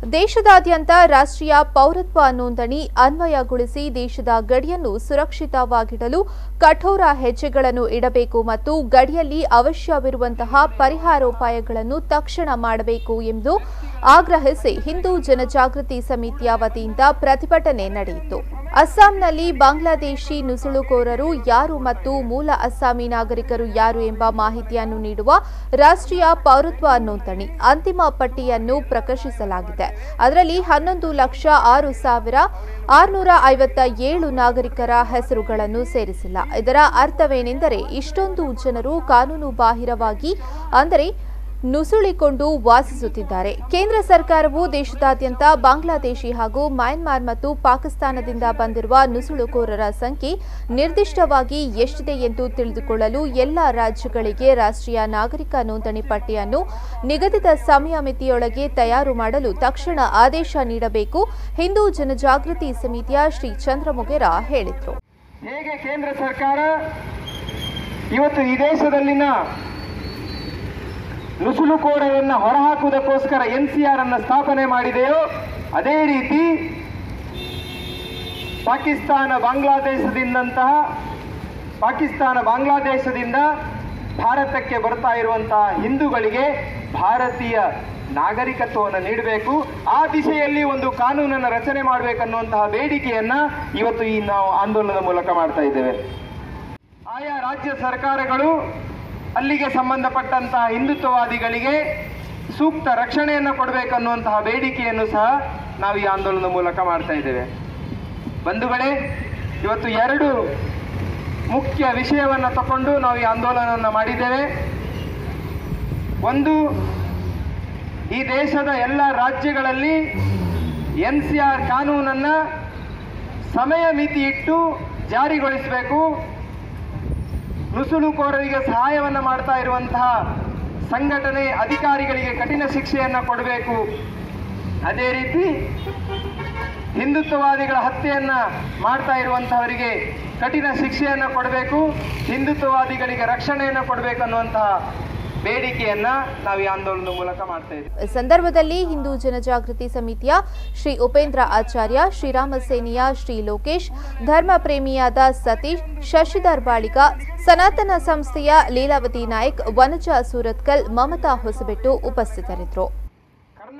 ದೇಶದಾದ್ಯಂತ ರಾಷ್ಟ್ರೀಯ ಪೌರತ್ವ ನೋಂದಣಿ ಅನ್ವಯಗೊಳಿಸಿ ದೇಶದ ಗಡಿಯನ್ನು ಸುರಕ್ಷಿತವಾಗಿಡಲು ಕಠೋರ ಹೆಜ್ಜೆಗಳನ್ನು ಇಡಬೇಕು ಮತ್ತು ಗಡಿಯಲ್ಲಿ ಅವಶ್ಯವಿರುವಂತಹ ಪರಿಹಾರೋಪಾಯಗಳನ್ನು ತಕ್ಷಣ ಮಾಡಬೇಕು ಎಂದು ಆಗ್ರಹಿಸಿ ಹಿಂದೂ ಜನಜಾಗೃತಿ ಸಮಿತಿಯ ವತಿಯಿಂದ ಪ್ರತಿಭಟನೆ ನಡೆಯಿತು ಅಸ್ಸಾಂನಲ್ಲಿ ಬಾಂಗ್ಲಾದೇಶಿ ನುಸುಳುಕೋರರು ಯಾರು ಮತ್ತು ಮೂಲ ಅಸ್ಸಾಮಿ ನಾಗರಿಕರು ಯಾರು ಎಂಬ ಮಾಹಿತಿಯನ್ನು ನೀಡುವ ರಾಷ್ಟ್ರೀಯ ಪೌರತ್ವ ನೋಂದಣಿ ಅಂತಿಮ ಪಟ್ಟಿಯನ್ನು ಪ್ರಕಾಶಿಸಲಾಗಿದೆ ಅದರಲ್ಲಿ ಹನ್ನೊಂದು ಲಕ್ಷ ಆರು ಸಾವಿರ ಆರುನೂರ ಐವತ್ತ ಏಳು ನಾಗರಿಕರ ಹೆಸರುಗಳನ್ನು ಸೇರಿಸಿಲ್ಲ ಇದರ ಅರ್ಥವೇನೆಂದರೆ ಇಷ್ಟೊಂದು ಜನರು ಕಾನೂನು ಬಾಹಿರವಾಗಿ ಅಂದರೆ ನುಸುಳಿಕೊಂಡು ವಾಸಿಸುತ್ತಿದ್ದಾರೆ ಕೇಂದ್ರ ಸರ್ಕಾರವು ದೇಶದಾದ್ಯಂತ ಬಾಂಗ್ಲಾದೇಶಿ ಹಾಗೂ ಮಯನ್ಮಾರ್ ಮತ್ತು ಪಾಕಿಸ್ತಾನದಿಂದ ಬಂದಿರುವ ನುಸುಳುಕೋರರ ಸಂಖ್ಯೆ ನಿರ್ದಿಷ್ಟವಾಗಿ ಎಷ್ಟಿದೆ ಎಂದು ತಿಳಿದುಕೊಳ್ಳಲು ಎಲ್ಲ ರಾಜ್ಯಗಳಿಗೆ ರಾಷ್ಟ್ರೀಯ ನಾಗರಿಕ ನೋಂದಣಿ ಪಟ್ಟಿಯನ್ನು ನಿಗದಿತ ಸಮಯ ಮಿತಿಯೊಳಗೆ ತಯಾರು ಮಾಡಲು ತಕ್ಷಣ ಆದೇಶ ನೀಡಬೇಕು ಹಿಂದೂ ಜನಜಾಗೃತಿ ಸಮಿತಿಯ ಶ್ರೀ ಚಂದ್ರಮೊಗೆರ ಹೇಳಿದರು ಹೇಗೆ ಕೇಂದ್ರ ಸರ್ಕಾರ ಇವತ್ತು ಈ ದೇಶದಲ್ಲಿನ ನುಸುಳುಕೋರರನ್ನ ಹೊರಹಾಕುವುದಕ್ಕೋಸ್ಕರ ಎನ್ ಸಿ ಆರ್ ಅನ್ನ ಸ್ಥಾಪನೆ ಮಾಡಿದೆಯೋ ಅದೇ ರೀತಿ ಪಾಕಿಸ್ತಾನ ಬಾಂಗ್ಲಾದೇಶದಿಂದಂತಹ ಪಾಕಿಸ್ತಾನ ಬಾಂಗ್ಲಾದೇಶದಿಂದ ಭಾರತಕ್ಕೆ ಬರ್ತಾ ಇರುವಂತಹ ಹಿಂದೂಗಳಿಗೆ ಭಾರತೀಯ ನಾಗರಿಕತ್ವವನ್ನು ನೀಡಬೇಕು ಆ ದಿಶೆಯಲ್ಲಿ ಒಂದು ಕಾನೂನನ್ನು ರಚನೆ ಮಾಡಬೇಕನ್ನುವಂತಹ ಬೇಡಿಕೆಯನ್ನ ಇವತ್ತು ಈ ನಾವು ಆಂದೋಲನದ ಮೂಲಕ ಮಾಡ್ತಾ ಇದ್ದೇವೆ ಆಯಾ ರಾಜ್ಯ ಸರ್ಕಾರಗಳು ಅಲ್ಲಿಗೆ ಸಂಬಂಧಪಟ್ಟಂತಹ ಹಿಂದುತ್ವವಾದಿಗಳಿಗೆ ಸೂಕ್ತ ರಕ್ಷಣೆಯನ್ನು ಕೊಡಬೇಕನ್ನುವಂತಹ ಬೇಡಿಕೆಯನ್ನು ಸಹ ನಾವು ಈ ಆಂದೋಲನದ ಮೂಲಕ ಮಾಡ್ತಾ ಇದ್ದೇವೆ ಬಂಧುಗಳೇ ಇವತ್ತು ಎರಡು ಮುಖ್ಯ ವಿಷಯವನ್ನು ತಕೊಂಡು ನಾವು ಈ ಆಂದೋಲನವನ್ನು ಮಾಡಿದ್ದೇವೆ ಒಂದು ಈ ದೇಶದ ಎಲ್ಲ ರಾಜ್ಯಗಳಲ್ಲಿ ಎನ್ ಸಿ ಆರ್ ಕಾನೂನನ್ನು ಸಮಯ ಮಿತಿ ಇಟ್ಟು ಜಾರಿಗೊಳಿಸಬೇಕು ನುಸುಳುಕೋರರಿಗೆ ಸಹಾಯವನ್ನು ಮಾಡ್ತಾ ಇರುವಂತಹ ಸಂಘಟನೆ ಅಧಿಕಾರಿಗಳಿಗೆ ಕಠಿಣ ಶಿಕ್ಷೆಯನ್ನು ಕೊಡಬೇಕು ಅದೇ ರೀತಿ ಹಿಂದುತ್ವವಾದಿಗಳ ಹತ್ಯೆಯನ್ನ ಮಾಡ್ತಾ ಇರುವಂತಹವರಿಗೆ ಕಠಿಣ ಶಿಕ್ಷೆಯನ್ನು ಕೊಡಬೇಕು ಹಿಂದುತ್ವವಾದಿಗಳಿಗೆ ರಕ್ಷಣೆಯನ್ನು ಕೊಡಬೇಕು ಅನ್ನುವಂತಹ ಬೇಡಿಕೆಯನ್ನ ನಾವು ಈ ಆಂದೋಲನದ ಮೂಲಕ ಮಾಡ್ತಾ ಇದ್ದೀವಿ ಈ ಸಂದರ್ಭದಲ್ಲಿ ಹಿಂದೂ ಜನಜಾಗೃತಿ ಸಮಿತಿಯ ಶ್ರೀ ಉಪೇಂದ್ರ ಆಚಾರ್ಯ ಶ್ರೀರಾಮ ಸೇನೆಯ ಶ್ರೀ ಲೋಕೇಶ್ ಧರ್ಮ ಪ್ರೇಮಿಯಾದ ಸತೀಶ್ ಶಶಿಧರ್ ಬಾಳಿಗ ಸನಾತನ ಸಂಸ್ಥೆಯ ಲೀಲಾವತಿ ನಾಯಕ್ ವನಜ ಸೂರತ್ಕಲ್ ಮಮತಾ ಹೊಸಬೆಟ್ಟು ಉಪಸ್ಥಿತರಿದ್ದರು